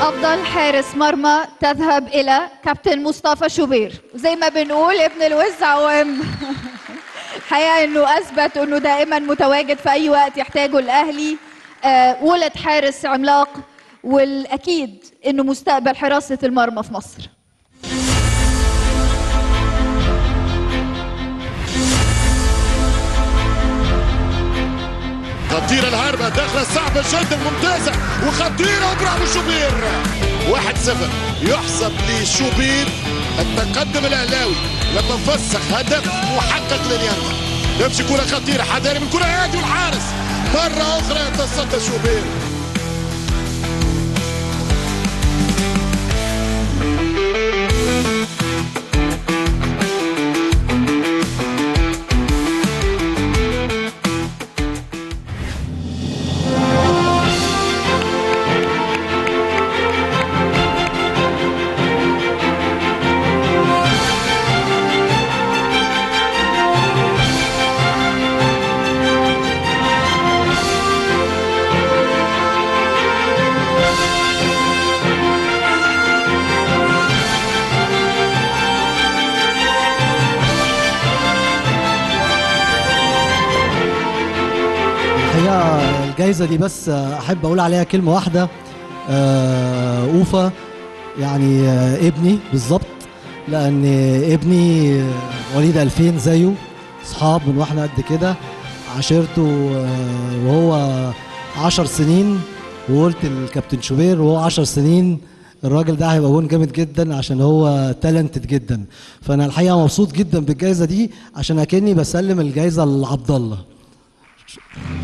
أفضل حارس مرمى تذهب إلى كابتن مصطفى شوبير زي ما بنقول ابن الوز عوام الحقيقة إنه أثبت إنه دائما متواجد في أي وقت يحتاجه الأهلي آه، ولد حارس عملاق والأكيد إنه مستقبل حراسة المرمى في مصر خطيرة الهربة داخلة صعبة جدا ممتازة وخطيرة وبرافو شوبير واحد صفر يحسب لشوبير التقدم الأهلاوي لما فسخ هدف محقق لليمن تمشي كرة خطيرة حذاري من كرة هادي والحارس مرة أخرى يتصدى شوبير الحقيقه الجائزه دي بس احب اقول عليها كلمه واحده آه، اوفا يعني آه، ابني بالظبط لان ابني وليد 2000 زيه اصحاب من واحنا قد كده عاشرته آه، وهو 10 سنين وقلت الكابتن شوبير وهو 10 سنين الراجل ده هيبقى جون جامد جدا عشان هو تالنتد جدا فانا الحقيقه مبسوط جدا بالجائزه دي عشان اكني بسلم الجائزه لعبد الله